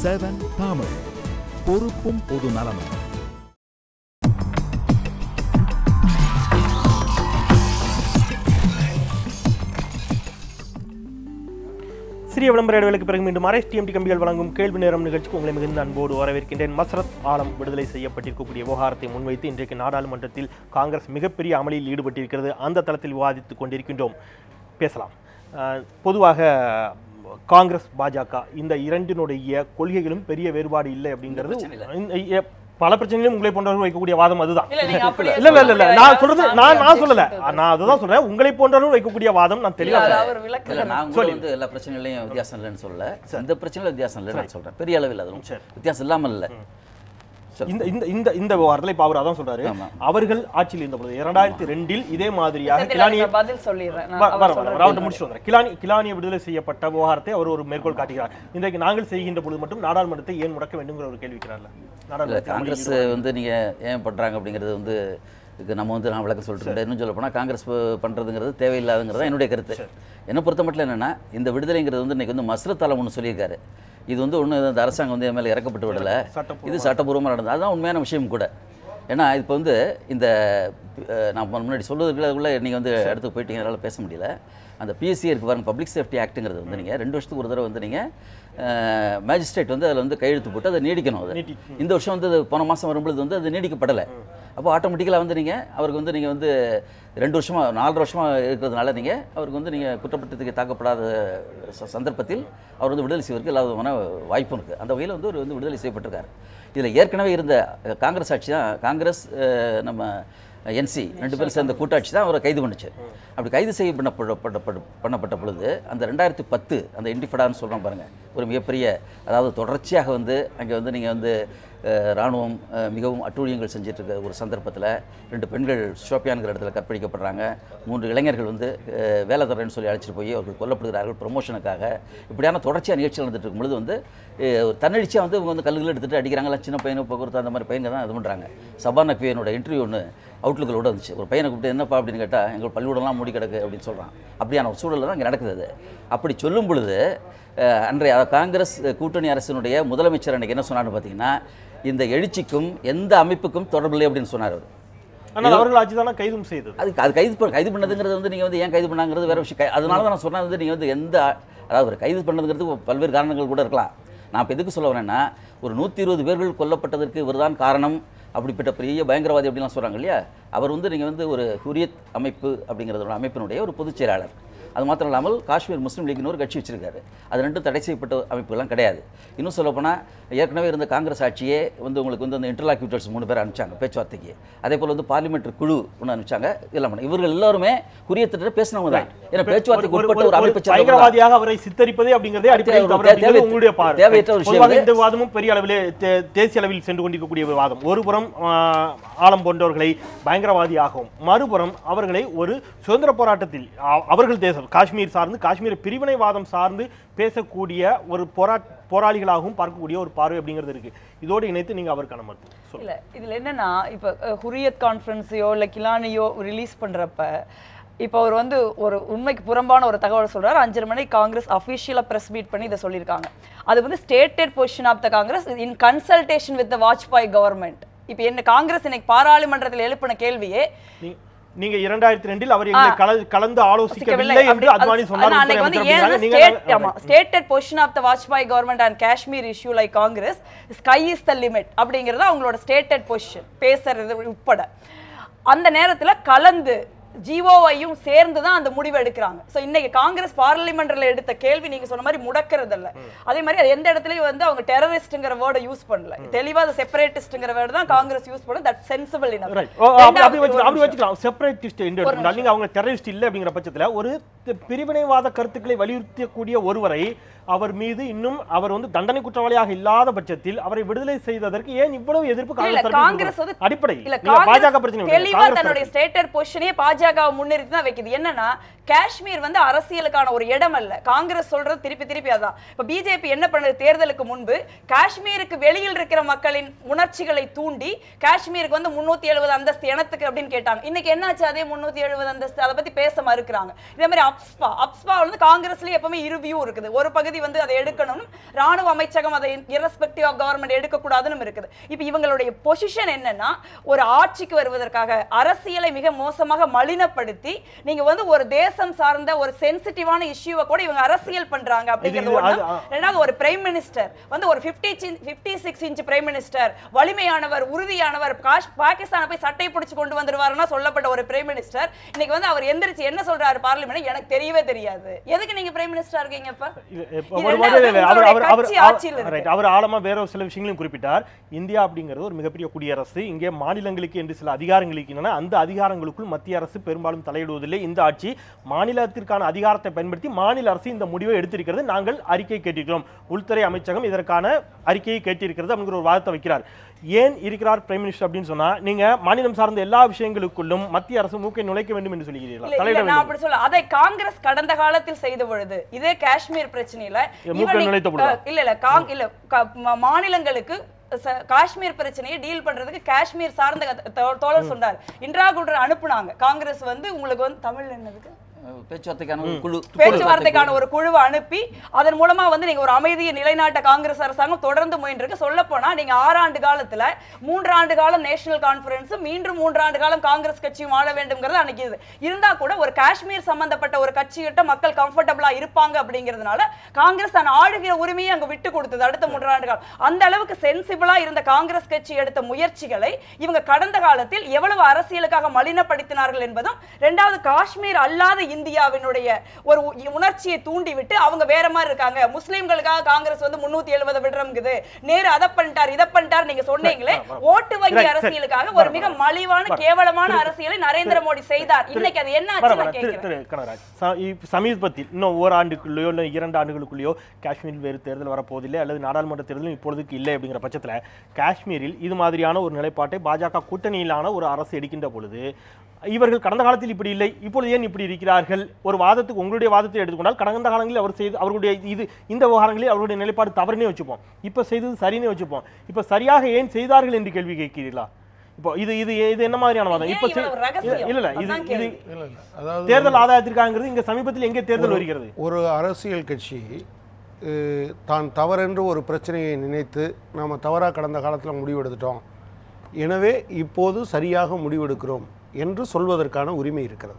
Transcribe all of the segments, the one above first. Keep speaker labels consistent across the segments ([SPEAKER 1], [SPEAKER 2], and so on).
[SPEAKER 1] Seven Tamil பொறுப்பும் பொது நலமும்
[SPEAKER 2] சிறிய விளம்பர இடைவேளைக்கு பிறகு மீண்டும் அரசு டிஎம்டி கம்பிகள் வழங்கும் கேள்வி நேரம் நிகழ்ச்சிக்கு உங்களை மிகுந்த அன்போடு வரவேற்கின்றேன் மசரத் ஆலம் விடுதலை செய்யப்பட்டிருக்கக்கூடிய விவகாரத்தை முன்வைத்து இன்றைக்கு நாடாளுமன்றத்தில் காங்கிரஸ் மிகப்பெரிய அமளியில் ஈடுபட்டிருக்கிறது அந்த தளத்தில் விவாதித்துக் கொண்டிருக்கின்றோம் பேசலாம் அஹ், பொதுவாக காங்கிரஸ் பாஜக இந்த இரண்டினுடைய கொள்கைகளும் பெரிய வேறுபாடு இல்லை அப்படிங்கிறது இந்த- எ- பல பிரச்சனைகளும் உங்களை போன்றவர்கள் வைக்கக்கூடிய வாதம் அதுதான்
[SPEAKER 3] இல்ல, நீங்க அப்படியே
[SPEAKER 2] இல்ல இல்ல இல்ல இல்ல
[SPEAKER 3] சொல்ல
[SPEAKER 2] நான்
[SPEAKER 3] முடியாது.
[SPEAKER 2] சொல்றது
[SPEAKER 3] யாரும்
[SPEAKER 2] நான் நான்
[SPEAKER 3] சாமி
[SPEAKER 2] சொல்லல
[SPEAKER 3] objection
[SPEAKER 2] நான் அதுதான் சொல்றேன் உங்களை போன்றவர்கள் வைக்கக்கூடிய வாதம் நான் தெளிவா
[SPEAKER 3] இல்ல,
[SPEAKER 2] சொல்றேன்.
[SPEAKER 3] அவர்
[SPEAKER 4] இல்ல
[SPEAKER 3] விளக்கல
[SPEAKER 4] நான் கூட வந்து எல்லா பிரச்சனைகளையும் வித்தியாசம் இல்லைன்னு சொல்லல இந்த பிரச்சனையில வித்தியாசம் இல்லை நான் சொல்றேன் பெரிய அளவில் அதுவும்
[SPEAKER 2] சரி.
[SPEAKER 4] வித்தியாசம் இல்லாமல் இல்லை
[SPEAKER 2] இந்த இந்த இந்த இந்த விவகாரத்துல இப்ப அவர் அதான் சொல்றாரு
[SPEAKER 4] ஆமா.
[SPEAKER 2] அவர்கள் ஆட்சியில் இருந்த பொழுது இரண்டாயிரத்தி ரெண்டில் இதே மாதிரியாக
[SPEAKER 3] சரி,
[SPEAKER 2] கிலானியை
[SPEAKER 3] நான் பதில் சொல்லிடுறேன் நான்
[SPEAKER 2] வர
[SPEAKER 3] அவர்
[SPEAKER 2] வர வர
[SPEAKER 3] சொல்றது
[SPEAKER 2] அவர்கிட்ட முடிச்சுட்டு வந்துடுறேன் கிலானி கிலானியை விடுதலை செய்யப்பட்ட விவகாரத்தை அவர் ஒரு மேற்கோள் காட்டுகிறார் இன்றைக்கு நாங்கள் செய்கின்ற பொழுது மட்டும் நாடாளுமன்றத்தை ஏன் முடக்க வேண்டும்ங்கிற ஒரு கேள்வி வைக்கிறார்ல
[SPEAKER 4] இல்லை
[SPEAKER 2] நாடாளுமன்றத்தில்
[SPEAKER 4] காங்கிரஸ்
[SPEAKER 2] அமளியில்
[SPEAKER 4] வந்து நீங்க ஏன் பண்றாங்க அப்படிங்கிறது வந்து இதுக்கு நம்ம வந்து நான் விளக்கம் சொல்லிட்டு இருக்கேன். இன்னும் சொல்ல போனால் காங்கிரஸ் ப- பண்றதுங்கிறது தேவையில்லாதுங்கிறது தான் என்னுடைய கருத்து என்னை பொறுத்த மட்டும் என்னன்னா இந்த விடுதலைங்கிறது வந்து இன்னைக்கு வந்து மஸ்ரத் ஆலம் ஒன்று சொல்லியிருக்காரு இது வந்து ஒன்று இந்த அரசாங்கம் வந்து என் மேலே இறக்கப்பட்டு விடலை
[SPEAKER 2] சட்டப்பூர்வமா.
[SPEAKER 4] இது சட்டப்பூர்வமாக நடந்தது அதுதான் உண்மையான விஷயம் கூட ஏன்னா இப்போ வந்து இந்த அஹ், நான் முன்னாடி சொல்லுறதுக்குள்ள நீங்கள் வந்து இடத்துக்கு போயிட்டீங்க அதனால் பேச முடியல அந்த பிஎஸ்சி இருக்கு பாருங்க பப்ளிக் சேஃப்டி ஆக்ட்டுங்கிறது வந்து நீங்கள் ரெண்டு வருஷத்துக்கு ஒரு தடவை வந்து நீங்கள் மேஜிஸ்ட்ரேட் வந்து அதில் வந்து கையெழுத்து போட்டு அதை நீடிக்கணும் அது
[SPEAKER 2] நீட்டி.
[SPEAKER 4] இந்த வருஷம் வந்து அது போன மாதம் வரும்பொழுது வந்து அது நீடிக்கப்படலை அப்போ ஆட்டோமேட்டிக்கலாக வந்து நீங்கள் அவருக்கு வந்து நீங்கள் வந்து ரெண்டு வருஷமாக நாலரை வருஷமாக இருக்கிறதுனால நீங்கள் அவருக்கு வந்து நீங்கள் குற்றப்பட்டத்துக்கு தாக்கப்படாத ச- சந்தர்ப்பத்தில் அவர் வந்து விடுதலை செய்வதற்கு எல்லா விதமான வாய்ப்பும் இருக்குது அந்த வகையில் வந்து அவர் வந்து விடுதலை செய்யப்பட்டிருக்காரு இதில் ஏற்கனவே இருந்த அஹ், காங்கிரஸ் ஆட்சி தான் காங்கிரஸ் அஹ், நம்ம என்சி ரெண்டு பேரும் சேர்ந்த கூட்டாட்சி தான் அவரை கைது பண்ணுச்சு அப்படி கைது செய்ய பண்ணப்பட பட- பண்ணப்பட்ட பொழுது அந்த ரெண்டாயிரத்தி பத்து அந்த இண்டிஃபடான்னு சொல்கிறோம் பாருங்கள் ஒரு மிகப்பெரிய அதாவது தொடர்ச்சியாக வந்து அங்கே வந்து நீங்கள் வந்து அஹ், ராணுவம் அஹ், மிகவும் அட்டூழியங்கள் செஞ்சுட்டு இருக்க ஒரு சந்தர்ப்பத்தில் ரெண்டு பெண்கள் ஷோப்பியான்கிற இடத்துல கற்பழிக்கப்படுறாங்க மூன்று இளைஞர்கள் வந்து அஹ், வேலை தரேன்னு சொல்லி அழைச்சிட்டு போய் அவர்கள் கொல்லப்படுகிறார்கள் ப்ரொமோஷனுக்காக இப்படியான தொடர்ச்சியாக நிகழ்ச்சிகள் நடந்துட்டு இருக்கும் பொழுது வந்து அஹ், ஒரு தன்னெழுச்சியாக வந்து இவங்க வந்து கல்லுகள் எடுத்துகிட்டு அடிக்கிறாங்களா சின்ன பையனை போக்குவரத்து அந்த மாதிரி பையங்க தான் இது பண்ணுறாங்க சபா நக்வியனோட இன்டர்வியூ ஒன்று அவுட்லுக்கில் வந்துச்சு ஒரு பையனை கூப்பிட்டு என்னப்பா அப்படின்னு கேட்டால் எங்கள் பள்ளிக்கூடம்லாம் மூடி கிடக்கு அப்படின்னு சொல்கிறான் அப்படியான ஒரு சூழலில் தான் இங்கே நடக்குது அது அப்படி சொல்லும் பொழுது அஹ், அன்றைய அதாவது காங்கிரஸ் கூட்டணி அரசினுடைய முதலமைச்சர் அன்றைக்கி என்ன சொன்னார்னு பார்த்தீங்கன்னா இந்த எழுச்சிக்கும் எந்த அமைப்புக்கும் தொடர்பில்லை அப்படின்னு சொன்னார் அவர்
[SPEAKER 2] ஆனால் அவர்கள் ஆட்சி தானே கைதும் செய்தது
[SPEAKER 4] அது அது கைது பண்ண கைது பண்ணதுங்கிறது வந்து நீங்கள் வந்து ஏன் கைது பண்ணாங்கிறது வேற விஷயம் கை- அதனால தான் நான் சொன்னது வந்து நீங்கள் வந்து எந்த அதாவது ஒரு கைது பண்ணதுங்கிறதுக்கு பல்வேறு காரணங்கள் கூட இருக்கலாம் நான் இப்போ எதுக்கு சொல்ல வரேன்னா ஒரு நூற்றி இருபது பேர்கள் கொல்லப்பட்டதற்கு இவர்தான் காரணம் அப்படிப்பட்ட பெரிய பயங்கரவாதி அப்படிலாம் சொல்கிறாங்க இல்லையா அவர் வந்து நீங்கள் வந்து ஒரு ஹுரியத் அமைப்பு அப்படிங்கிறதோட அமைப்பினுடைய ஒரு பொதுச் செயலாளர் அது மாத்திரம் இல்லாமல் காஷ்மீர் முஸ்லீம் லீக்னு ஒரு கட்சி வச்சிருக்காரு அது ரெண்டும் தடை செய்யப்பட்ட அமைப்புகள்லாம் கிடையாது இன்னும் சொல்லப்போனால் ஏற்கனவே இருந்த காங்கிரஸ் ஆட்சியே வந்து உங்களுக்கு வந்து அந்த இன்டர்லாக்யூட்டர்ஸ் மூணு பேர் அனுப்பிச்சாங்க பேச்சுவார்த்தைக்கு அதே போல் வந்து பார்லிமெண்ட் குழு ஒன்று அனுப்பிச்சாங்க இதெல்லாம் பண்ண இவர்கள் எல்லாருமே குரியத்திட்ட பேசினவங்க தான் ஏன்னா பேச்சுவார்த்தைக்கு
[SPEAKER 2] ஒரு-
[SPEAKER 4] உட்பட்ட
[SPEAKER 2] ஒரு-
[SPEAKER 4] ஒரு
[SPEAKER 2] ஒரு
[SPEAKER 4] அமைப்பு சேர்ந்தவங்க தான்.
[SPEAKER 2] பயங்கரவாதியாக அவரை சித்தரிப்பதே அப்படிங்கிறதே அடிப்படையில்
[SPEAKER 4] தேவை-
[SPEAKER 2] தவறு அப்படிங்கிறது
[SPEAKER 4] தேவை-
[SPEAKER 2] உங்களுடைய பார்வை
[SPEAKER 4] தேவையற்ற ஒரு விஷயம்
[SPEAKER 2] பொதுவாக
[SPEAKER 4] அது.
[SPEAKER 2] இந்த விவாதமும் பெரிய அளவிலே தே- தேசிய அளவில் சென்று கொண்டிருக்கக்கூடிய விவாதம் ஒருபுறம் ஆஹ், ஆலம் போன்றவர்களை பயங்கரவாதியாகவும் மறுபுறம் அவர்களை ஒரு சுதந்திர போராட்டத்தில் அ- அவர்கள் தேசம் காஷ்மீர் சார்ந்து காஷ்மீர் பிரிவினைவாதம் சார்ந்து பேசக்கூடிய ஒரு போரா போராளிகளாகவும் பார்க்கக்கூடிய ஒரு பார்வை அப்படிங்கிறது இருக்கு இதோடு இணைத்து நீங்க அவருக்கான மருத்துவம் சொல்லுங்க
[SPEAKER 3] இல்ல இதுல என்னன்னா இப்ப அஹ், ஹுரியத் கான்ஃபரன்ஸையோ இல்ல கிலானியோ ரிலீஸ் பண்றப்ப இப்போ அவர் வந்து ஒரு உண்மைக்கு புறம்பான ஒரு தகவல் சொல்றாரு அஞ்சரை மணிக்கு காங்கிரஸ் அஃபிஷியலா பிரஸ் மீட் பண்ணி இதை சொல்லியிருக்காங்க அது வந்து stated position of the Congress in consultation with the Vajpayee government இப்போ என்ன காங்கிரஸ் இன்னைக்கு பாராளுமன்றத்தில் எழுப்பின கேள்வியே
[SPEAKER 2] நீ- நீங்க இரண்டாயிரத்தி ரெண்டில் அவர் எங்களை கல- கலந்து ஆலோசிக்கவில்லை என்று
[SPEAKER 3] அப்படி-
[SPEAKER 2] அத்வானி
[SPEAKER 3] அது-
[SPEAKER 2] சொன்னார்
[SPEAKER 3] ஆனா அன்னைக்கு வந்து
[SPEAKER 2] உள்துறை
[SPEAKER 3] ஏன்
[SPEAKER 2] அமைச்சர்
[SPEAKER 3] state-
[SPEAKER 2] அப்படிங்கிறாங்க.
[SPEAKER 3] ஆமா, stated position of the Vajpayee government and Kashmir issue like Congress, sky is the limit அப்படிங்கிறது அவங்களோட stated position பேசுறது உட்பட அந்த நேரத்துல கலந்து ஜிஓவையும் சேர்ந்து தான் அந்த முடிவு எடுக்கிறாங்க சோ இன்னைக்கு காங்கிரஸ் பார்லிமெண்ட்ல எடுத்த கேள்வி நீங்க சொன்ன மாதிரி முடக்கிறது இல்ல அதே மாதிரி அது எந்த இடத்துலயும் வந்து அவங்க டெரரிஸ்ட்ங்கிற வேர்டை யூஸ் பண்ணல தெளிவா அது செப்பரேட்டிஸ்ட்ங்கிற வேர்டு தான் காங்கிரஸ் யூஸ் பண்ண தட் சென்சிபிள்
[SPEAKER 2] Right. ஓ, அப்படி அப்படி வச்சு- அப்படி வச்சுக்கலாம் செப்பரேட்டிஸ்ட் என்று எடுத்துக்கிட்டா நீங்க அவங்க டெரரிஸ்ட் இல்லை அப்படிங்கிற பட்சத்துல ஒரு தி- பிரிவினைவாத கருத்துக்களை வலியுறுத்தக்கூடிய ஒருவரை அவர் மீது இன்னும் அவர் வந்து தண்டனை குற்றவாளியாக இல்லாத பட்சத்தில் அவரை விடுதலை செய்ததற்கு ஏன் இவ்வளவு எதிர்ப்பு
[SPEAKER 3] இல்ல
[SPEAKER 2] காங்கிரஸ் தரப்பில்
[SPEAKER 3] காங்கிரஸ்
[SPEAKER 2] இருக்கிறது?
[SPEAKER 3] வந்து
[SPEAKER 2] அடிப்படை
[SPEAKER 3] இல்ல
[SPEAKER 2] நீங்க பாஜக
[SPEAKER 3] காங்கிரஸ்
[SPEAKER 2] பிரச்சனை விடுங்க.
[SPEAKER 3] தெளிவா
[SPEAKER 2] காங்கிரஸ்
[SPEAKER 3] தன்னுடைய
[SPEAKER 2] தரப்பு.
[SPEAKER 3] ஸ்டேட்டட் பொசிஷனே பாஜக பாஜக முன்னிறுத்தி தான் வைக்குது என்னன்னா காஷ்மீர் வந்து அரசியலுக்கான ஒரு இடம் அல்ல காங்கிரஸ் சொல்றது திருப்பி திருப்பி அதான் இப்ப பிஜேபி என்ன பண்ணுது தேர்தலுக்கு முன்பு காஷ்மீருக்கு வெளியில் இருக்கிற மக்களின் உணர்ச்சிகளை தூண்டி காஷ்மீருக்கு வந்து முன்னூத்தி எழுபது அந்தஸ்து எனத்துக்கு அப்படின்னு கேட்டாங்க இன்னைக்கு என்னாச்சு அதே முன்னூத்தி எழுபது அந்தஸ்து அதை பத்தி பேச மறுக்கிறாங்க இதே மாதிரி அப்ஸ்பா அப்ஸ்பா வந்து காங்கிரஸ்லயே எப்பவுமே இரு வியூ இருக்குது ஒரு பகுதி வந்து அதை எடுக்கணும் ராணுவ அமைச்சகம் அதை இரஸ்பெக்டிவ் ஆஃப் கவர்மெண்ட் எடுக்கக்கூடாதுன்னு இருக்குது இப்போ இவங்களுடைய பொசிஷன் என்னன்னா ஒரு ஆட்சிக்கு வருவதற்காக அரசியலை மிக மோசமாக மலினப்படுத்தி நீங்க வந்து ஒரு தேசம் சார்ந்த ஒரு சென்சிட்டிவான இஷ்யூவை கூட இவங்க அரசியல் பண்றாங்க அப்படிங்கிறது
[SPEAKER 2] இது-
[SPEAKER 3] ஒண்ணு
[SPEAKER 2] அது- ஆ.
[SPEAKER 3] ரெண்டாவது ஒரு பிரைம் மினிஸ்டர் வந்து ஒரு 50 fifty six inch prime minister வலிமையானவர் உறுதியானவர் காஷ் பாகிஸ்தானை போய் சட்டை பிடிச்சு கொண்டு வந்துருவாருன்னா சொல்லப்பட்ட ஒரு பிரைம் மினிஸ்டர் இன்னைக்கு வந்து அவர் எந்திரிச்சு என்ன சொல்றாரு பார்லிமெண்ட் எனக்கு தெரியவே தெரியாது எதுக்கு நீங்க பிரைம் மினிஸ்டரா இருக்கீங்க இப்ப
[SPEAKER 2] இல்ல, இப்ப
[SPEAKER 3] இது
[SPEAKER 2] ஒரு
[SPEAKER 3] ரெண்டாவது
[SPEAKER 2] மாதிரி இல்ல, அவர் அவர்
[SPEAKER 3] உங்களுடைய
[SPEAKER 2] அவர்
[SPEAKER 3] கட்சி ஆட்சியில்
[SPEAKER 2] அவர்
[SPEAKER 3] இருக்கு.
[SPEAKER 2] right, அவர் ஆழமா வேற ஒரு சில விஷயங்களையும் குறிப்பிட்டார் இந்தியா அப்படிங்கிறது ஒரு மிகப்பெரிய குடியரசு இங்கே மாநிலங்களுக்கு என்று சில அதிகாரங்கள் இருக்கின்றன அந்த அதிகாரங்களுக்குள் மத்திய அரசு பெரும்பாலும் தலையிடுவதில்லை இந்த ஆட்சி மாநிலத்திற்கான அதிகாரத்தை பயன்படுத்தி மாநில அரசு இந்த முடிவை எடுத்திருக்கிறது நாங்கள் அறிக்கை கேட்டிருக்கிறோம் உள்துறை அமைச்சகம் இதற்கான அறிக்கையை கேட்டிருக்கிறது அப்படிங்கிற ஒரு வாதத்தை வைக்கிறார் ஏன் இருக்கிறார் பிரைம் மினிஸ்டர் அப்படின்னு சொன்னா நீங்க மாநிலம் சார்ந்த எல்லா விஷயங்களுக்குள்ளும் மத்திய அரசு மூக்கை நுழைக்க வேண்டும் என்று சொல்கிறீர்களா
[SPEAKER 3] இல்ல,
[SPEAKER 2] தலையிட
[SPEAKER 3] இல்ல, நான்
[SPEAKER 2] வேண்டும்
[SPEAKER 3] அப்படி சொல்ல அதை காங்கிரஸ் கடந்த காலத்தில் செய்த பொழுது இதே காஷ்மீர் பிரச்சனையில
[SPEAKER 2] இது மூக்கை
[SPEAKER 3] இவன்
[SPEAKER 2] நுழைத்த பொழுதா?
[SPEAKER 3] அஹ், இல்ல இல்ல காங் இல்ல க- ம- மாநிலங்களுக்கு ச- காஷ்மீர் பிரச்சனையை டீல் பண்றதுக்கு காஷ்மீர் சார்ந்த க- தோ- தோழர் சொன்னார் இந்திரா குட்ரு அனுப்புனாங்க காங்கிரஸ் வந்து உங்களுக்கு வந்து தமிழ் என்னதுக்கு
[SPEAKER 4] அஹ் பேச்சுவார்த்தைக்கான ஒரு குழு
[SPEAKER 3] பேச்சுவார்த்தைக்கான ஒரு குழுவை அனுப்பி அதன் மூலமா வந்து நீங்க ஒரு அமைதியை நிலைநாட்ட காங்கிரஸ் அரசாங்கம் தொடர்ந்து முயன்றிருக்கு சொல்ல போனா நீங்க ஆறாண்டு காலத்துல மூன்றாண்டு காலம் நேஷனல் கான்ஃபரன்ஸ் மீண்டும் மூன்றாண்டு காலம் காங்கிரஸ் கட்சியும் ஆள வேண்டும்ங்கிறது அன்னைக்கு இது இருந்தா கூட ஒரு காஷ்மீர் சம்பந்தப்பட்ட ஒரு கட்சிகிட்ட மக்கள் கம்ஃபர்டபுளா இருப்பாங்க அப்படிங்கிறதுனால காங்கிரஸ் தன் ஆளுகிற உரிமையை அங்க விட்டு கொடுத்தது அடுத்த மூன்றாண்டு காலம் அந்த அளவுக்கு சென்சிபிளா இருந்த காங்கிரஸ் கட்சி எடுத்த முயற்சிகளை இவங்க கடந்த காலத்தில் எவ்வளவு அரசியலுக்காக மலினப்படுத்தினார்கள் என்பதும் ரெண்டாவது காஷ்மீர் அல்லாத இந்தியாவினுடைய ஒரு உ- உணர்ச்சியை தூண்டிவிட்டு அவங்க வேற மாதிரி இருக்காங்க முஸ்லிம்களுக்காக காங்கிரஸ் வந்து முன்னூத்தி எழுபது விடுறோம்ங்குது நேரு அதை பண்ணிட்டார் இதை பண்ணிட்டார் நீங்க சொன்னீங்களே ஓட்டு வங்கி
[SPEAKER 2] Right, சரி.
[SPEAKER 3] அரசியலுக்காக
[SPEAKER 2] வர,
[SPEAKER 3] ஒரு மிக
[SPEAKER 2] வர.
[SPEAKER 3] மலிவான
[SPEAKER 2] வர.
[SPEAKER 3] கேவலமான
[SPEAKER 2] திரு-
[SPEAKER 3] அரசியலை நரேந்திர மோடி செய்தார்
[SPEAKER 2] திரு-
[SPEAKER 3] இன்னைக்கு அது என்ன
[SPEAKER 2] வர,
[SPEAKER 3] ஆச்சு
[SPEAKER 2] வர.
[SPEAKER 3] நான்
[SPEAKER 2] திரு
[SPEAKER 3] கேட்கிறேன்
[SPEAKER 2] திரு கனகராஜ் ச- இப்ப சமீபத்தில் இன்னும் ஓராண்டுக்குள்ளேயோ இல்லை இரண்டு ஆண்டுகளுக்குள்ளேயோ காஷ்மீரில் வேறு தேர்தல் வரப்போவதில்லை அல்லது நாடாளுமன்ற தேர்தலும் இப்பொழுதுக்கு இல்லை அப்படிங்கிற பட்சத்தில் காஷ்மீரில் இது மாதிரியான ஒரு நிலைப்பாட்டை பாஜக கூட்டணியிலான ஒரு அரசு எடுக்கின்ற பொழுது இவர்கள் கடந்த காலத்தில் இப்படி இல்லை இப்பொழுது ஏன் இப்படி இருக்கிறார்கள் ஒரு வாதத்துக்கு உங்களுடைய வாதத்தை எடுத்துக்கொண்டால் கடந்த காலங்களில் அவர் செய்து அவருடைய இது இந்த விவகாரங்களில் அவருடைய நிலைப்பாடு தவறுனே வச்சுப்போம் இப்போ செய்தது சரினே வச்சுப்போம் இப்போ சரியாக ஏன் செய்தார்கள் என்று கேள்வி கேட்கிறீர்களா இப்போ இது இது இது என்ன மாதிரியான வாதம்
[SPEAKER 3] ஏன்
[SPEAKER 2] இப்போ
[SPEAKER 3] இவ்வளவு ரகசியம்?
[SPEAKER 2] இல்ல இல்ல இது
[SPEAKER 3] அதான்
[SPEAKER 2] இது
[SPEAKER 3] கேள்வி.
[SPEAKER 5] இல்ல இல்ல அதாவது
[SPEAKER 2] தேர்தல் ஆதாயத்திற்காங்கிறது இங்க சமீபத்தில் எங்கே தேர்தல் வருகிறது
[SPEAKER 5] ஒரு அரசியல் கட்சி அஹ், தான் தவறென்று ஒரு பிரச்சனையை நினைத்து நாம் தவறாக கடந்த காலத்தில் முடிவெடுத்துட்டோம் எனவே இப்போது சரியாக முடிவெடுக்கிறோம் என்று சொல்வதற்கான உரிமை இருக்கிறது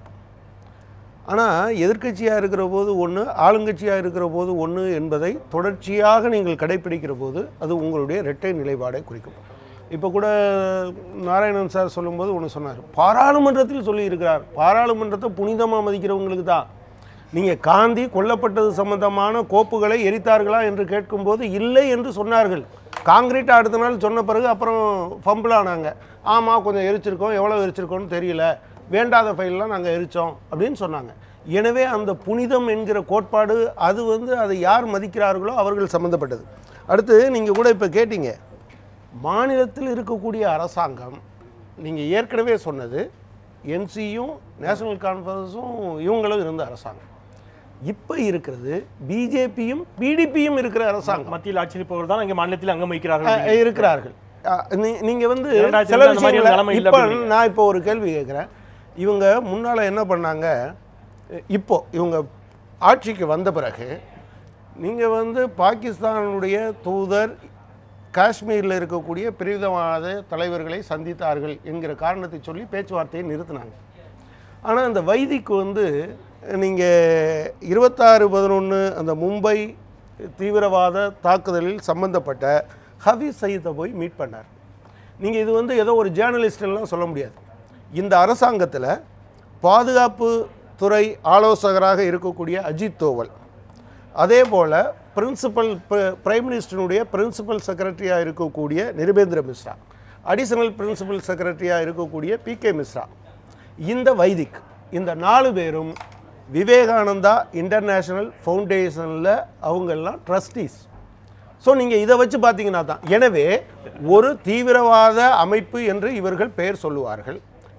[SPEAKER 5] ஆனால் எதிர்க்கட்சியாக இருக்கிற போது ஒன்று ஆளுங்கட்சியாக இருக்கிற போது ஒன்று என்பதை தொடர்ச்சியாக நீங்கள் கடைப்பிடிக்கிற போது அது உங்களுடைய இரட்டை நிலைப்பாடை குறிக்கும் இப்போ கூட நாராயணன் சார் சொல்லும்போது ஒன்று சொன்னார் பாராளுமன்றத்தில் சொல்லியிருக்கிறார் பாராளுமன்றத்தை புனிதமாக மதிக்கிறவங்களுக்கு தான் நீங்கள் காந்தி கொல்லப்பட்டது சம்பந்தமான கோப்புகளை எரித்தார்களா என்று கேட்கும்போது இல்லை என்று சொன்னார்கள் காங்கிரீட் அடுத்த நாள் சொன்ன பிறகு அப்புறம் ஃபம்பிளானாங்க ஆமாம் கொஞ்சம் எரிச்சிருக்கோம் எவ்வளோ எரிச்சிருக்கோம்னு தெரியல வேண்டாத ஃபைல்லாம் நாங்கள் எரித்தோம் அப்படின்னு சொன்னாங்க எனவே அந்த புனிதம் என்கிற கோட்பாடு அது வந்து அதை யார் மதிக்கிறார்களோ அவர்கள் சம்மந்தப்பட்டது அடுத்து நீங்கள் கூட இப்போ கேட்டீங்க மாநிலத்தில் இருக்கக்கூடிய அரசாங்கம் நீங்கள் ஏற்கனவே சொன்னது என்சியும் நேஷனல் கான்ஃபரன்ஸும் இவங்களும் இருந்த அரசாங்கம் இப்போ இருக்கிறது பிஜேபியும் பிடிபியும் இருக்கிற அரசாங்கம்
[SPEAKER 2] மத்தியில் ஆட்சி இருப்பவர் தான் இங்க மாநிலத்தில் அங்கம் வைக்கிறார்கள்
[SPEAKER 5] அஹ், இருக்கிறார்கள் அஹ், நீ- நீங்க வந்து
[SPEAKER 2] இரண்டாயிரத்தி
[SPEAKER 5] சில
[SPEAKER 2] ரெண்டு அந்த மாதிரி ஒரு
[SPEAKER 5] விஷயங்களை
[SPEAKER 2] நிலைமை இல்லை
[SPEAKER 5] இப்போ
[SPEAKER 2] அப்படிங்கிறீங்க.
[SPEAKER 5] நான் இப்போ ஒரு கேள்வி கேட்குறேன் இவங்க முன்னால என்ன பண்ணாங்க இப்போ இவங்க ஆட்சிக்கு வந்த பிறகு நீங்க வந்து பாகிஸ்தானுடைய தூதர் காஷ்மீரில் இருக்கக்கூடிய பிரிவிதவாத தலைவர்களை சந்தித்தார்கள் என்கிற காரணத்தை சொல்லி பேச்சுவார்த்தையை நிறுத்தினாங்க ஆனால் அந்த வைதிக்கு வந்து நீங்கள் இருபத்தாறு பதினொன்று அந்த மும்பை தீவிரவாத தாக்குதலில் சம்பந்தப்பட்ட ஹபீஸ் சயீத்தை போய் மீட் பண்ணார் நீங்கள் இது வந்து ஏதோ ஒரு ஜேர்னலிஸ்ட்லாம் சொல்ல முடியாது இந்த அரசாங்கத்தில் பாதுகாப்பு துறை ஆலோசகராக இருக்கக்கூடிய அஜித் தோவல் அதே போல் பிரின்சிபல் பிரைம் மினிஸ்டருடைய பிரின்சிபல் செக்ரட்டரியாக இருக்கக்கூடிய நிருபேந்திர மிஸ்ரா அடிஷனல் பிரின்சிபல் செக்ரட்டரியாக இருக்கக்கூடிய பி கே மிஸ்ரா இந்த வைதிக் இந்த நாலு பேரும் விவேகானந்தா இன்டர்நேஷனல் ஃபவுண்டேஷனில் அவங்கெல்லாம் ட்ரஸ்டீஸ் ஸோ நீங்கள் இதை வச்சு பார்த்தீங்கன்னா தான் எனவே ஒரு தீவிரவாத அமைப்பு என்று இவர்கள் பெயர் சொல்லுவார்கள்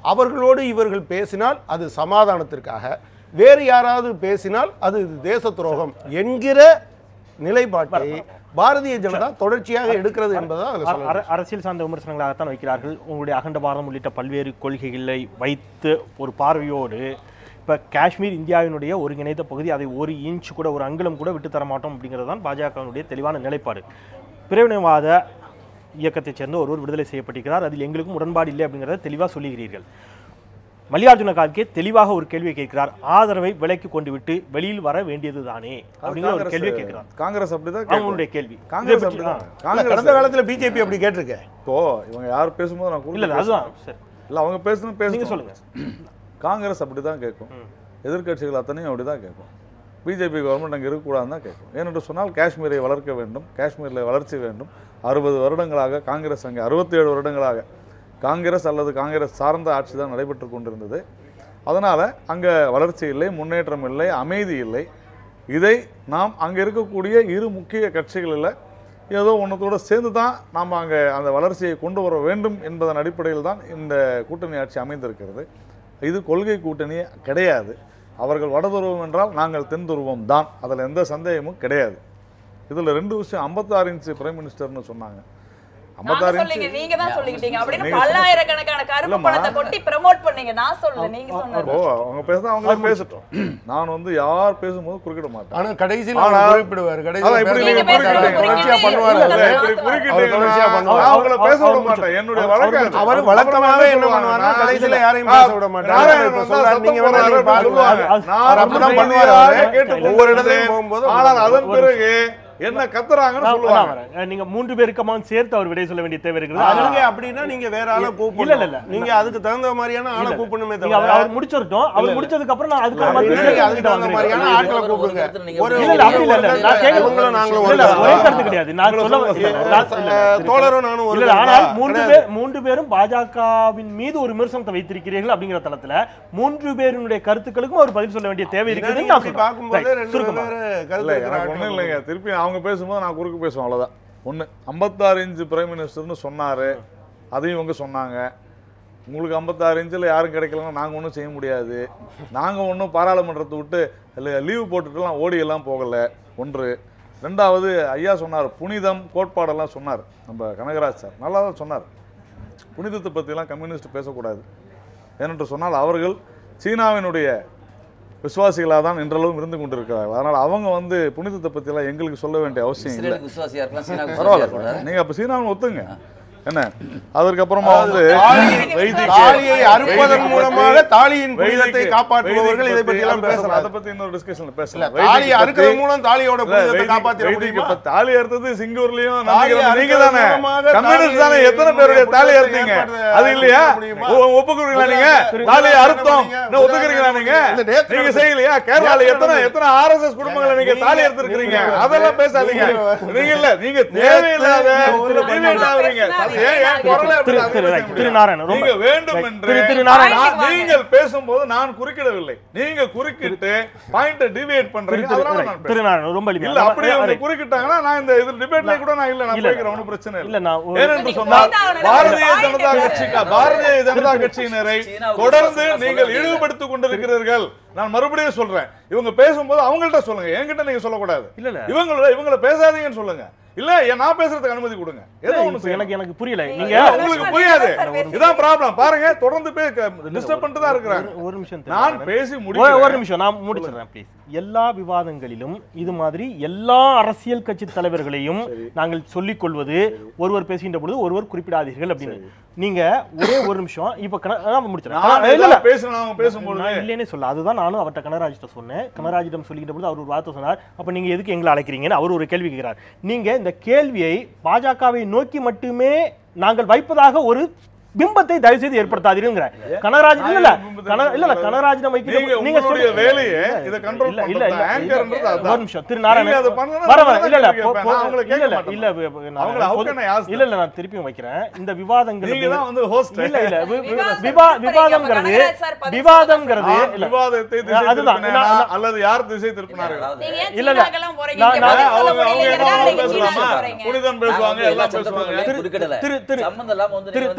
[SPEAKER 5] அவர்களோடு இவர்கள் பேசினால் அது சமாதானத்திற்காக வேறு யாராவது பேசினால் அது தேச துரோகம் என்கிற நிலைப்பாட்டை பாரதிய ஜனதா தொடர்ச்சியாக எடுக்கிறது என்பதை அதில்
[SPEAKER 2] அர-
[SPEAKER 5] சொல்ல
[SPEAKER 2] அர- அரசியல் சார்ந்த விமர்சனங்களாகத்தான் வைக்கிறார்கள் உங்களுடைய அகண்ட பாரதம் உள்ளிட்ட பல்வேறு கொள்கைகளை வைத்து ஒரு பார்வையோடு இப்போ காஷ்மீர் இந்தியாவினுடைய ஒருங்கிணைந்த பகுதி அதை ஒரு இன்ச் கூட ஒரு அங்குலம் கூட விட்டு தர மாட்டோம் அப்படிங்கிறது தான் பாஜகவினுடைய தெளிவான நிலைப்பாடு பிரிவினைவாத இயக்கத்தைச் சேர்ந்த ஒருவர் விடுதலை செய்யப்பட்டிருக்கிறார் அதில் எங்களுக்கும் உடன்பாடு இல்லை அப்படிங்கிறத தெளிவாக சொல்லுகிறீர்கள் மல்லிகார்ஜுன கார்கே தெளிவாக ஒரு கேள்வியை கேட்கிறார் ஆதரவை விலைக்கு கொண்டு விட்டு வெளியில் வர வேண்டியதுதானே அப்படிங்கிற ஒரு கேள்வியை கேட்கிறார்
[SPEAKER 6] காங்கிரஸ் அப்படிதான் கேட்கும்.
[SPEAKER 2] அவங்களுடைய கேள்வி
[SPEAKER 6] காங்கிரஸ்
[SPEAKER 2] இதை பற்றி-
[SPEAKER 6] அப்படிதான்
[SPEAKER 5] இல்ல,
[SPEAKER 6] காங்கிரஸ்
[SPEAKER 5] கடந்த காலத்துல பிஜேபி அப்படி கேட்டிருக்கேன்
[SPEAKER 6] இப்போ இவங்க யார் பேசும்போது நான்
[SPEAKER 2] இல்ல
[SPEAKER 6] குறுக்க
[SPEAKER 2] இல்ல, அதுதான் சரி
[SPEAKER 6] இல்ல அவங்க பேசணும் பேசணும்
[SPEAKER 2] நீங்க சொல்லுங்க
[SPEAKER 6] காங்கிரஸ் அப்படிதான் கேட்கும் எதிர்க்கட்சிகள் அத்தனையும் அப்படிதான் கேட்கும் பிஜேபி கவர்மெண்ட் அங்கே இருக்கக்கூடாதுன்னு தான் கேட்கும் ஏனென்று சொன்னால் காஷ்மீரை வளர்க்க வேண்டும் காஷ்மீரில் வளர்ச்சி வேண்டும் அறுபது வருடங்களாக காங்கிரஸ் அங்கே அறுபத்தேழு வருடங்களாக காங்கிரஸ் அல்லது காங்கிரஸ் சார்ந்த ஆட்சி தான் நடைபெற்று கொண்டிருந்தது அதனால் அங்கே வளர்ச்சி இல்லை முன்னேற்றம் இல்லை அமைதி இல்லை இதை நாம் அங்கே இருக்கக்கூடிய இரு முக்கிய கட்சிகளில் ஏதோ ஒன்றத்தோட சேர்ந்து தான் நாம் அங்கே அந்த வளர்ச்சியை கொண்டு வர வேண்டும் என்பதன் அடிப்படையில் தான் இந்த கூட்டணி ஆட்சி அமைந்திருக்கிறது இது கொள்கை கூட்டணி கிடையாது அவர்கள் வடதுருவம் என்றால் நாங்கள் தென் துருவம் தான் அதில் எந்த சந்தேகமும் கிடையாது இதில் ரெண்டு விஷயம் ஐம்பத்தாறு இன்ச்சு பிரைம் மினிஸ்டர்னு சொன்னாங்க
[SPEAKER 3] நாங்க
[SPEAKER 6] ஐம்பத்தாறு
[SPEAKER 3] சொல்லிங்க
[SPEAKER 6] இன்ச்சு
[SPEAKER 3] நீங்க தான் சொல்லிக்கிட்டீங்க அப்படின்னு
[SPEAKER 6] நீங்க
[SPEAKER 3] பல்லாயிரக்கணக்கான கருப்பு
[SPEAKER 6] இல்லம்மா.
[SPEAKER 3] பணத்தை கொட்டி ப்ரமோட் பண்ணீங்க நான் சொல்லல நீங்க சொன்னது
[SPEAKER 6] ஓ அவங்க பேசுனா அவங்களே பேசட்டும் நான் வந்து யார் பேசும்போது குறுக்கிட மாட்டேன்
[SPEAKER 5] ஆனா கடைசியில்
[SPEAKER 6] ஆனா-
[SPEAKER 5] அவர் குறிப்பிடுவார்
[SPEAKER 6] அதான் இப்படி
[SPEAKER 5] கடைசியில்
[SPEAKER 6] நீங்க
[SPEAKER 5] பேசுவார்.
[SPEAKER 6] பேசுறது
[SPEAKER 5] தொடர்ச்சியா
[SPEAKER 3] புரியுது.
[SPEAKER 5] பண்ணுவார்
[SPEAKER 3] இல்ல,
[SPEAKER 5] அவரு.
[SPEAKER 3] இல்ல,
[SPEAKER 6] இப்படி
[SPEAKER 5] அவர்
[SPEAKER 6] குறுக்கிட்டீங்கன்னா
[SPEAKER 5] தொடர்ச்சியா பண்ணுவார்.
[SPEAKER 6] நான் அவங்கள பேச விட
[SPEAKER 2] அவர்
[SPEAKER 6] மாட்டேன் என்னுடைய
[SPEAKER 2] அவர்
[SPEAKER 6] வழக்கம்
[SPEAKER 2] முடிச்சு-
[SPEAKER 5] அவர்
[SPEAKER 6] அப்புறம்
[SPEAKER 5] வழக்கமாவே என்ன
[SPEAKER 6] சொல்லுவாங்க,
[SPEAKER 5] பண்ணுவாருன்னா
[SPEAKER 6] நான்
[SPEAKER 5] கடைசியில
[SPEAKER 6] இல்ல.
[SPEAKER 5] யாரையும்
[SPEAKER 6] ஆ,
[SPEAKER 5] பேச விட மாட்டாரு
[SPEAKER 6] நாராயணன்
[SPEAKER 5] இப்ப
[SPEAKER 6] வந்தா
[SPEAKER 5] சொல்றாரு,
[SPEAKER 6] சத்தம்
[SPEAKER 5] நீங்க வேணா
[SPEAKER 6] போடுறாரு
[SPEAKER 5] நீங்க
[SPEAKER 6] அப்படின்னு
[SPEAKER 5] பாருங்க.
[SPEAKER 6] சொல்லுவாங்க.
[SPEAKER 2] அது-
[SPEAKER 6] நான்
[SPEAKER 5] அவர் அப்படிதான்
[SPEAKER 6] அப்படி
[SPEAKER 5] பண்ணுவாரு
[SPEAKER 6] யாரை
[SPEAKER 5] அவரு.
[SPEAKER 6] கேட்டுக்
[SPEAKER 5] ஒவ்வொரு
[SPEAKER 6] கொண்டிருந்தேன்.
[SPEAKER 5] இடத்துலயும் போகும்போது
[SPEAKER 6] ஆனால் அதன்
[SPEAKER 2] ஒரு-
[SPEAKER 6] பிறகு என்ன கத்துறாங்கன்னு
[SPEAKER 2] நான்
[SPEAKER 6] சொல்லுவாங்க
[SPEAKER 2] நான் வரேன். அஹ் நீங்க மூன்று பேருக்கமாவும் சேர்த்து அவர் விடை சொல்ல வேண்டிய தேவை இருக்குது
[SPEAKER 5] அதுங்க
[SPEAKER 2] அதனால
[SPEAKER 5] அப்படின்னா நீங்க வேற ஆளை
[SPEAKER 2] இல்ல,
[SPEAKER 5] கூப்பிடணும்
[SPEAKER 2] இல்ல, இல்ல.
[SPEAKER 5] நீங்க அதுக்கு தகுந்த மாதிரியான ஆளை
[SPEAKER 2] இல்ல.
[SPEAKER 5] கூப்பிடணுமே
[SPEAKER 2] நீங்க அவர்
[SPEAKER 5] தவிர
[SPEAKER 2] அவர் முடிச்சிருட்டோம் அவர் முடிச்சதுக்கு அப்புறம் நான் அதுக்கு
[SPEAKER 5] அப்படி
[SPEAKER 2] மறுபடியும்
[SPEAKER 5] இல்லைங்க, அதுக்கு
[SPEAKER 2] உங்ககிட்ட
[SPEAKER 5] தகுந்த மாதிரியான
[SPEAKER 2] வந்துடுறேன்.
[SPEAKER 5] ஆட்களை
[SPEAKER 4] ஒரு- ஒரு
[SPEAKER 5] கூப்பிடுங்க
[SPEAKER 4] கருத்து நீங்க
[SPEAKER 5] ஒரு
[SPEAKER 2] இல்ல, இல்ல, அப்படி இல்ல, இல்ல. நான் கேட்கறது-
[SPEAKER 5] இவங்களும் நாங்களும்
[SPEAKER 2] இல்ல, இல்ல,
[SPEAKER 5] ஒரு
[SPEAKER 2] ஒரே
[SPEAKER 5] கருத்து.
[SPEAKER 2] கருத்து கிடையாது நான் சொல்ல
[SPEAKER 5] இல்ல,
[SPEAKER 2] நான் இல்ல,
[SPEAKER 5] அஹ், தோழரும் நானும் ஒரு
[SPEAKER 2] இல்ல, இல்ல,
[SPEAKER 5] கருத்தா?
[SPEAKER 2] ஆனால் மூன்று
[SPEAKER 5] கிடையாது.
[SPEAKER 2] பேர் மூன்று பேரும் பாஜகவின் மீது ஒரு விமர்சனத்தை வைத்திருக்கிறீர்கள் அப்படிங்கிற தளத்துல மூன்று பேருடைய கருத்துக்களுக்கும் அவர் பதில் சொல்ல வேண்டிய தேவை
[SPEAKER 5] ஏன்னா
[SPEAKER 2] இருக்குது
[SPEAKER 5] நீங்க
[SPEAKER 2] நான்
[SPEAKER 5] அப்படி
[SPEAKER 2] சொல்றேன்.
[SPEAKER 5] பார்க்கும்போது
[SPEAKER 2] Right,
[SPEAKER 5] ரெண்டு
[SPEAKER 2] சுருக்கமா.
[SPEAKER 5] வெவ்வேறு
[SPEAKER 6] இல்ல
[SPEAKER 5] கருத்து இருக்கிற
[SPEAKER 6] எனக்கு ஒண்ணும்
[SPEAKER 5] ஆட்கள்
[SPEAKER 6] இல்லைங்க திருப்பி அவங்க பேசும்போது நான் குறுக்கு பேசுவேன் அவ்வளவுதான் ஒண்ணு ஐம்பத்தாறு இன்ச்சு பிரைம் மினிஸ்டர்னு சொன்னாரு அதையும் இவங்க சொன்னாங்க உங்களுக்கு ஐம்பத்தாறு இன்ச்சில் யாரும் கிடைக்கலன்னா நாங்கள் ஒன்றும் செய்ய முடியாது நாங்கள் ஒன்றும் பாராளுமன்றத்தை விட்டு லீவு போட்டுட்டுலாம் ஓடி எல்லாம் போகலை ஒன்று ரெண்டாவது ஐயா சொன்னார் புனிதம் கோட்பாடெல்லாம் சொன்னார் நம்ம கனகராஜ் சார் நல்லா தான் சொன்னார் புனிதத்தை பற்றிலாம் கம்யூனிஸ்ட் பேசக்கூடாது ஏனென்று சொன்னால் அவர்கள் சீனாவினுடைய விசுவாசிகளாக தான் இன்றளவும் இருந்து கொண்டிருக்கிறார்கள் அதனால் அவங்க வந்து புனிதத்தை பற்றிலாம் எங்களுக்கு சொல்ல வேண்டிய அவசியம் இல்லை
[SPEAKER 4] இஸ்ரேலுக்கு விசுவாசியா இருக்கலாம் சீனாவுக்கு விசுவாசியா
[SPEAKER 6] பரவாயில்ல
[SPEAKER 4] இருக்கக்கூடாது
[SPEAKER 6] நீங்க அப்ப சீனாவை ஒத்துங்க என்ன அதற்கப்புறமா வந்து
[SPEAKER 5] தாலியை-
[SPEAKER 6] வைதிக-
[SPEAKER 5] தாலியை அறுப்பதன்
[SPEAKER 6] வைதிக
[SPEAKER 5] மூலமாக
[SPEAKER 6] பத்தி-
[SPEAKER 5] தாலியின் புனிதத்தை
[SPEAKER 6] வைதிக-
[SPEAKER 5] காப்பாற்றுபவர்கள் இதை
[SPEAKER 6] வைதிக
[SPEAKER 5] பத்தி எல்லாம்
[SPEAKER 6] அதை
[SPEAKER 5] பேசலாம்
[SPEAKER 6] அதை பத்தி இன்னொரு டிஸ்கஷன்ல
[SPEAKER 5] இல்ல
[SPEAKER 6] பேசலாம்
[SPEAKER 5] தாலி
[SPEAKER 6] வைதிக
[SPEAKER 5] அறுக்கிறது
[SPEAKER 6] பத்தி-
[SPEAKER 5] மூலம் தாலியோட
[SPEAKER 6] இல்ல,
[SPEAKER 5] புனிதத்தை
[SPEAKER 6] வைதிக-
[SPEAKER 5] காப்பாத்திட
[SPEAKER 6] வைதிக
[SPEAKER 5] முடியுமா
[SPEAKER 6] பத்தி தாலி அறுத்தது சிங்கூர்லயும்
[SPEAKER 5] தாலி
[SPEAKER 6] நம்பிக்கை நீங்க
[SPEAKER 5] அறுக்கிறது
[SPEAKER 6] தானே
[SPEAKER 5] மூலமாக
[SPEAKER 6] கம்யூனிஸ்ட் தானே
[SPEAKER 5] தாலியை
[SPEAKER 6] எத்தனை பேருடைய தாலி
[SPEAKER 5] புனிதத்தை
[SPEAKER 6] அறுத்தீங்க
[SPEAKER 5] ஏற்படுத்த-
[SPEAKER 6] அது இல்லையா
[SPEAKER 5] முடியுமா?
[SPEAKER 6] ஒ- ஒப்புக்கிறீங்களா நீங்க
[SPEAKER 5] திரு-
[SPEAKER 6] தாலி
[SPEAKER 5] திரு-
[SPEAKER 6] அறுத்தோம்
[SPEAKER 5] திரு-
[SPEAKER 6] இன்னும் ஒத்துக்கிறீங்களா நீங்க
[SPEAKER 5] இல்ல, நேத்து
[SPEAKER 6] நீங்க
[SPEAKER 5] நடந்தது.
[SPEAKER 6] செய்யலையா கேரளால
[SPEAKER 5] நேத்து
[SPEAKER 6] எத்தனை
[SPEAKER 5] நடந்தது.
[SPEAKER 6] எத்தனை ஆர்எஸ்எஸ் குடும்பங்களை நீங்க
[SPEAKER 5] நீங்க-
[SPEAKER 6] தாலி எடுத்துருக்கீங்க
[SPEAKER 5] நீங்க-
[SPEAKER 6] அதெல்லாம் பேசாதீங்க
[SPEAKER 5] நீங்க-
[SPEAKER 6] நீங்க இல்ல நீங்க தேவையில்லாத
[SPEAKER 5] ஒரு
[SPEAKER 6] deviate ஆகுறீங்க அது ஏன் ஏன் குரலே அப்படி
[SPEAKER 2] திரு-
[SPEAKER 6] தான்
[SPEAKER 2] திரு-
[SPEAKER 6] பேச
[SPEAKER 2] right, திரு
[SPEAKER 6] முடியும்?
[SPEAKER 2] நாராயணன், ரொம்ப-
[SPEAKER 6] நீங்க வேண்டும்
[SPEAKER 2] right,
[SPEAKER 6] என்று
[SPEAKER 2] திரு- திரு நாராயணன்.
[SPEAKER 6] நான் நீங்கள் பேசும்போது நான் குறுக்கிடவில்லை நீங்க குறுக்கிட்டு பாயிண்ட டிவியேட்
[SPEAKER 2] திரு-
[SPEAKER 6] பண்றீங்க
[SPEAKER 2] திரு-
[SPEAKER 6] அதனால
[SPEAKER 2] right,
[SPEAKER 6] நான்
[SPEAKER 2] திரு
[SPEAKER 6] பேசுறேன்.
[SPEAKER 2] நாராயணன், ரொம்ப எளிமையா.
[SPEAKER 6] இல்ல
[SPEAKER 2] நம்ம-
[SPEAKER 6] அப்படியே அவங்க
[SPEAKER 2] right.
[SPEAKER 6] குறுக்கிட்டாங்கன்னா நான் இந்த இது டிபேட்ல கூட நான் இல்ல நான்
[SPEAKER 2] இல்ல,
[SPEAKER 6] போய்க்கிறேன் ஒன்றும் பிரச்சனை
[SPEAKER 2] இல்ல,
[SPEAKER 6] இல்லை
[SPEAKER 2] நான் ஒரு-
[SPEAKER 6] ஏனென்று
[SPEAKER 3] நீங்க
[SPEAKER 6] சொன்னால்
[SPEAKER 3] point
[SPEAKER 6] பாரதிய
[SPEAKER 3] ஆகணும்.
[SPEAKER 6] ஜனதா
[SPEAKER 3] point
[SPEAKER 6] கட்சிக்கு பாரதிய ஜனதா கட்சியினரை
[SPEAKER 4] சீனாவுக்கு
[SPEAKER 6] தொடர்ந்து
[SPEAKER 4] விசுவாசம்
[SPEAKER 6] நீங்கள்
[SPEAKER 4] சொல்ல
[SPEAKER 6] இழிவுபடுத்திக் கொண்டிருக்கிறீர்கள் நான் மறுபடியும் சொல்றேன் இவங்க பேசும்போது அவங்கள்ட்ட சொல்லுங்க என்கிட்ட நீங்க சொல்லக்கூடாது
[SPEAKER 2] இல்ல, இல்ல.
[SPEAKER 6] இவங்கள இவங்கள பேசாதீங்கன்னு சொல்லுங்க இல்ல ஏன் நான் பேசுறதுக்கு அனுமதி கொடுங்க ஏதோ ஒண்ணு
[SPEAKER 2] இப்ப
[SPEAKER 6] செய்யணும்.
[SPEAKER 2] எனக்கு எனக்கு புரியல நீங்க
[SPEAKER 6] இல்ல, உங்களுக்கு புரியாது
[SPEAKER 3] சார்,
[SPEAKER 6] இதான் ப்ராப்ளம் பாருங்க தொடர்ந்து போய் டிஸ்டர்ப் பண்ணிட்டு தான் இருக்கிறாங்க
[SPEAKER 2] ஒரு- ஒரு நிமிஷம் திரு
[SPEAKER 6] நான்
[SPEAKER 2] நாராயணன்.
[SPEAKER 6] பேசி
[SPEAKER 2] ஒரு- ஒரு
[SPEAKER 6] முடிக்கிறேன்
[SPEAKER 2] நிமிஷம் நான் முடிச்சிடுறேன் ப்ளீஸ் எல்லா விவாதங்களிலும் இது மாதிரி எல்லா அரசியல் கட்சி தலைவர்களையும் நாங்கள் சொல்லிக் கொள்வது ஒருவர் பேசுகின்ற பொழுது ஒருவர் குறிப்பிடாதீர்கள் அப்படின்னு நீங்க ஒரே ஒரு நிமிஷம் இப்ப கன- நான் முடிச்சிடறேன்
[SPEAKER 6] நான்
[SPEAKER 2] இல்ல, இல்ல.
[SPEAKER 6] ஏதாவது பேசணும் அவங்க பேசும்போது
[SPEAKER 2] நான் இல்லைன்னே சொல்ல அதுதான் நானும் அவர்ட்ட கனராஜிட்ட சொன்னேன் கனராஜிடம் சொல்லிக்கிட்ட பொழுது அவர் ஒரு வார்த்தை சொன்னார் அப்ப நீங்க எதுக்கு எங்களை அழைக்கிறீங்கன்னு அவர் ஒரு கேள்வி கேட்கிறார் நீங்க இந்த கேள்வியை பாஜகவை நோக்கி மட்டுமே நாங்கள் வைப்பதாக ஒரு பிம்பத்தை தயவு செய்து ஏற்படுத்தாதீங்கிற கனகராஜ் இல்ல இல்ல கன இல்ல இல்ல கனகராஜிடம் வைக்கிற
[SPEAKER 6] நீங்க
[SPEAKER 2] நீங்க
[SPEAKER 6] உங்களுடைய
[SPEAKER 2] சொல்லி-
[SPEAKER 6] வேலையை
[SPEAKER 2] இல்ல,
[SPEAKER 6] இதை control
[SPEAKER 2] இல்ல இல்ல இல்ல
[SPEAKER 6] பண்றது anchorன்றது
[SPEAKER 2] இல்ல,
[SPEAKER 6] அதான்.
[SPEAKER 2] ஒரு நிமிஷம் திரு நாராயணன்
[SPEAKER 6] நீங்க அதை பண்ணணும்னா
[SPEAKER 2] வர வர
[SPEAKER 6] நான்
[SPEAKER 2] இல்ல இல்ல
[SPEAKER 6] கேட்க
[SPEAKER 2] போ-
[SPEAKER 6] கேட்பேன்.
[SPEAKER 2] போ-
[SPEAKER 6] நான் அவங்களை கேட்க
[SPEAKER 2] இல்ல இல்ல
[SPEAKER 6] மாட்டேன்.
[SPEAKER 2] இல்ல வி- வி- நான்
[SPEAKER 6] அவங்கள how
[SPEAKER 2] பொது-
[SPEAKER 6] can I ask them?
[SPEAKER 2] இல்ல இல்ல நான் திருப்பியும் வைக்கிறேன் இந்த விவாதங்கள்
[SPEAKER 6] நீங்க தான் வந்து host.
[SPEAKER 2] இல்ல இல்ல வி- வி-
[SPEAKER 3] விவாதம்
[SPEAKER 2] விவா
[SPEAKER 3] திருப்பறீங்க.
[SPEAKER 2] விவாதம்ங்கிறது
[SPEAKER 3] கனகராஜ் சார் பதில்
[SPEAKER 2] விவாதம்ங்கிறது
[SPEAKER 6] நான்
[SPEAKER 2] இல்ல
[SPEAKER 6] விவாதத்தை திசை
[SPEAKER 2] அதுதான்,
[SPEAKER 6] திருப்பினேனா?
[SPEAKER 2] நான்-
[SPEAKER 6] அல்லது யார் திசை திருப்பினார்கள்
[SPEAKER 3] நீங்க ஏன்
[SPEAKER 2] இல்ல, இல்ல.
[SPEAKER 3] சீனாக்கெல்லாம் போறீங்க?
[SPEAKER 2] நான்-
[SPEAKER 3] இங்க
[SPEAKER 2] நான்
[SPEAKER 3] பதில் சொல்ல
[SPEAKER 6] அவங்க அவங்க
[SPEAKER 3] முடியலைங்கிறதுனால
[SPEAKER 6] என்ன
[SPEAKER 3] நீங்க
[SPEAKER 6] பேசலாமா
[SPEAKER 3] சீனாக்கு போறீங்க.
[SPEAKER 6] புனிதம் பேசுவாங்க
[SPEAKER 4] நாங்க எல்லா
[SPEAKER 6] எல்லாம் பேசுவாங்க
[SPEAKER 4] சந்தர்ப்பங்களையும்
[SPEAKER 2] திரு-
[SPEAKER 4] குறுக்கிடல.
[SPEAKER 2] திரு- திரு-
[SPEAKER 4] சம்பந்தம் இல்லாம வந்து
[SPEAKER 2] திரு
[SPEAKER 4] நீங்க
[SPEAKER 2] திரு
[SPEAKER 4] வந்து
[SPEAKER 2] நாராயணன்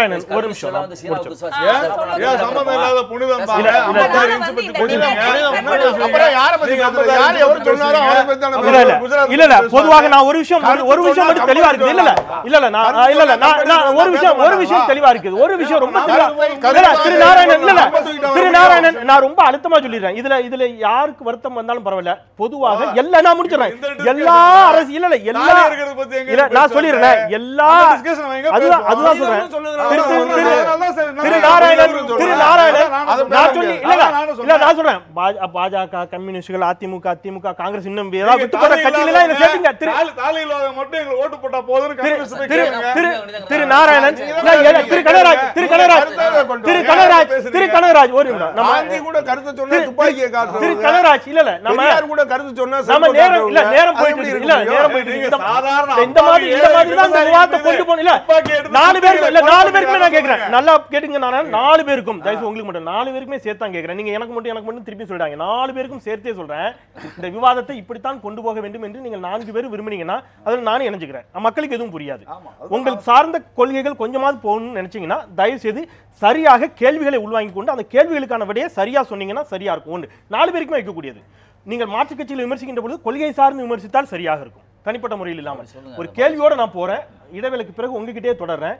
[SPEAKER 2] நாராயணன் ஒரு நிமிஷம்
[SPEAKER 4] எல்லாம்
[SPEAKER 2] நான்
[SPEAKER 4] வந்து சீனாவுக்கு
[SPEAKER 2] முடிச்சிடுறேன்.
[SPEAKER 4] விசுவாசி.
[SPEAKER 6] ஏன் சம்மந்தம் இல்லாத புனிதம் பாங்க
[SPEAKER 2] இல்ல, இல்ல.
[SPEAKER 6] ஐம்பத்தாறு இன்ச்சு பத்தி
[SPEAKER 3] இல்ல,
[SPEAKER 6] புனிதம்
[SPEAKER 3] இல்ல,
[SPEAKER 6] ஏன்?
[SPEAKER 3] இல்ல,
[SPEAKER 6] என்ன
[SPEAKER 3] இல்ல,
[SPEAKER 6] பேசுறீங்க?
[SPEAKER 5] அப்புறம் யாரை பத்தி
[SPEAKER 6] நீங்க
[SPEAKER 5] பேசுறது?
[SPEAKER 6] ஐம்பத்தாறு
[SPEAKER 5] யார்
[SPEAKER 6] இன்ச்சு
[SPEAKER 5] எவர்
[SPEAKER 6] பத்தி
[SPEAKER 5] சொன்னாரோ
[SPEAKER 6] பேசுறீங்க.
[SPEAKER 5] அவரை பத்தி தானே
[SPEAKER 2] இல்ல இல்ல
[SPEAKER 6] குஜராத்
[SPEAKER 2] இல்ல இல்ல
[SPEAKER 6] பத்தி
[SPEAKER 2] பொதுவாக
[SPEAKER 6] பேசுறாங்க.
[SPEAKER 2] நான் ஒரு விஷயம் ஒரு- ஒரு விஷயம் மட்டும் தெளிவா இருக்குது இல்ல இல்ல இல்ல இல்ல நான் இல்ல இல்ல நான் நான் ஒரு விஷயம் ஒரு விஷயம் தெளிவா இருக்குது ஒரு விஷயம் ரொம்ப தெளிவா இல்ல, இல்ல, திரு நாராயணன் இல்ல இல்ல திரு நாராயணன் நான் ரொம்ப அழுத்தமா சொல்லிடுறேன் இதுல இதுல யாருக்கு வருத்தம் வந்தாலும் பரவாயில்ல பொதுவாக எல்லா நான் முடிச்சிடறேன்
[SPEAKER 6] இந்த discussion
[SPEAKER 2] எல்லா அரசு இல்ல இல்ல எல்லா
[SPEAKER 6] நாளை இருக்கிறத பத்தி எங்க
[SPEAKER 2] இல்ல நான்
[SPEAKER 6] பேசுவாங்க?
[SPEAKER 2] சொல்லிடுறேன் எல்லா
[SPEAKER 6] அந்த discussion நம்ம எங்க
[SPEAKER 2] அதுதான்
[SPEAKER 6] பேசுவோம்?
[SPEAKER 2] அதுதான்
[SPEAKER 6] நீங்க
[SPEAKER 2] சொல்றேன்
[SPEAKER 6] ஒண்ணும் சொல்லுங்க.
[SPEAKER 2] திரு திரு
[SPEAKER 6] நான்
[SPEAKER 2] திரு
[SPEAKER 6] அதான் சரி, நான்
[SPEAKER 2] திரு
[SPEAKER 6] நான்
[SPEAKER 2] நாராயணன்
[SPEAKER 6] சொல்றேன்.
[SPEAKER 2] திரு
[SPEAKER 6] அதான்
[SPEAKER 2] நாராயணன்
[SPEAKER 6] நானும்
[SPEAKER 2] நான்
[SPEAKER 6] சொல்றேன்.
[SPEAKER 2] சொல்லி
[SPEAKER 6] அதான்
[SPEAKER 2] இல்ல
[SPEAKER 6] நானும்
[SPEAKER 2] இல்ல
[SPEAKER 6] சொல்றேன்.
[SPEAKER 2] நான் சொல்றேன் பா- பாஜக கம்யூனிஸ்டுகள் அதிமுக திமுக காங்கிரஸ் இன்னும் ஏதாவது
[SPEAKER 6] நீங்க
[SPEAKER 2] விட்டு போற
[SPEAKER 6] தாலி
[SPEAKER 2] கட்சியில எல்லாம் என்ன சேர்த்தீங்க திரு
[SPEAKER 6] தாலி- தாலி இல்லாதவங்க மட்டும் எங்களுக்கு ஓட்டு போட்டா போதும்னு
[SPEAKER 2] திரு
[SPEAKER 6] கம்யூனிஸ்ட் போய்
[SPEAKER 2] திரு
[SPEAKER 6] கேளுங்க.
[SPEAKER 2] திரு திரு நாராயணன் இல்ல, இல்ல, திரு கனகராஜ் திரு கனகராஜ் திரு கனகராஜ் திரு கனகராஜ் ஒரு நிமிடம். நம்ம
[SPEAKER 5] காந்தி கூட கருத்து சொன்னா
[SPEAKER 2] திரு-
[SPEAKER 5] துப்பாக்கியை
[SPEAKER 2] திரு
[SPEAKER 5] காட்டுறவங்க
[SPEAKER 2] கனகராஜ் இல்ல இல்ல நம்ம
[SPEAKER 5] பெரியார் கூட கருத்து சொன்னா
[SPEAKER 2] நம்ம
[SPEAKER 5] செருப்பை
[SPEAKER 2] நேரம் இல்ல
[SPEAKER 5] காட்டுறவங்க.
[SPEAKER 2] நேரம்
[SPEAKER 5] அது
[SPEAKER 2] போயிட்டு
[SPEAKER 5] எப்படி
[SPEAKER 2] இருக்கு
[SPEAKER 5] இருக்க
[SPEAKER 2] இல்ல நேரம்
[SPEAKER 5] முடியும்?
[SPEAKER 2] போயிட்டு இருக்கு
[SPEAKER 6] நீங்க
[SPEAKER 2] இந்த-
[SPEAKER 6] சாதாரண
[SPEAKER 2] இந்த மாதிரி இந்த மாதிரி தான் இந்த
[SPEAKER 6] அப்பாவி
[SPEAKER 2] விவாதத்தை
[SPEAKER 6] ஏழை
[SPEAKER 2] கொண்டு போகணும் இல்ல
[SPEAKER 6] துப்பாக்கி எடுத்து
[SPEAKER 2] நாலு பேருக்கு இல்ல நாலு பேருக்கு நான்
[SPEAKER 6] கொண்டு
[SPEAKER 2] கேக்குறேன்
[SPEAKER 6] போங்க.
[SPEAKER 2] நல்லா கேட்டுங்க நான் நாலு பேருக்கும் தயவு உங்களுக்கு மட்டும் நாலு பேருக்குமே சேர்த்து தான் கேக்குறேன் நீங்க எனக்கு மட்டும் எனக்கு மட்டும் திருப்பி சொல்றாங்க நாலு பேருக்கும் சேர்த்தே சொல்றேன் இந்த விவாதத்தை இப்படித்தான் கொண்டு போக வேண்டும் என்று நீங்கள் நான்கு பேர் விரும்புனீங்கன்னா அதில் நானும் இணைஞ்சுக்கிறேன் மக்களுக்கு எதுவும் புரியாது
[SPEAKER 6] ஆமா, அது
[SPEAKER 2] உங்களுக்கு சார்ந்த கொள்கைகள் கொஞ்சமாவது போகணும்னு நினைச்சீங்கன்னா தயவு செய்து சரியாக கேள்விகளை உள்வாங்கி கொண்டு அந்த கேள்விகளுக்கான விடையை சரியா சொன்னீங்கன்னா சரியா இருக்கும் ஒன்று நாலு பேருக்குமே வைக்கக்கூடியது நீங்கள் மாற்றுக் கட்சியில் விமர்சிக்கின்ற பொழுது கொள்கை சார்ந்து விமர்சித்தால் சரியாக இருக்கும் தனிப்பட்ட முறையில் இல்லாமல்
[SPEAKER 4] சொல்லுங்க.
[SPEAKER 2] ஒரு கேள்வியோட நான் போறேன் இடைவேளைக்கு பிறகு உங்ககிட்டயே தொடர்றேன்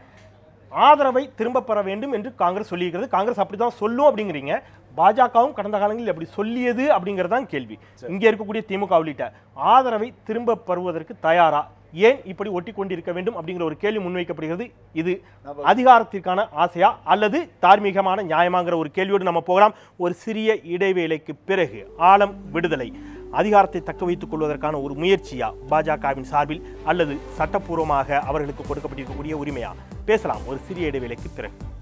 [SPEAKER 2] ஆதரவை திரும்ப பெற வேண்டும் என்று காங்கிரஸ் சொல்லியிருக்கிறது காங்கிரஸ் அப்படிதான் சொல்லும் அப்படிங்கிறீங்க பாஜகவும் கடந்த காலங்களில் அப்படி சொல்லியது அப்படிங்கிறது தான் கேள்வி இங்க இருக்கக்கூடிய திமுக உள்ளிட்ட ஆதரவை திரும்ப பெறுவதற்கு தயாரா ஏன் இப்படி ஒட்டி கொண்டிருக்க வேண்டும் அப்படிங்கிற ஒரு கேள்வி முன்வைக்கப்படுகிறது இது அதிகாரத்திற்கான ஆசையா அல்லது தார்மீகமான நியாயமாங்கிற ஒரு கேள்வியோடு நம்ம போகலாம் ஒரு சிறிய இடைவேளைக்கு பிறகு ஆழம் விடுதலை அதிகாரத்தை தக்க வைத்துக் கொள்வதற்கான ஒரு முயற்சியா பாஜகவின் சார்பில் அல்லது சட்டப்பூர்வமாக அவர்களுக்கு கொடுக்கப்பட்டிருக்கக்கூடிய உரிமையா பேசலாம் ஒரு சிறிய இடைவேளைக்கு பிறகு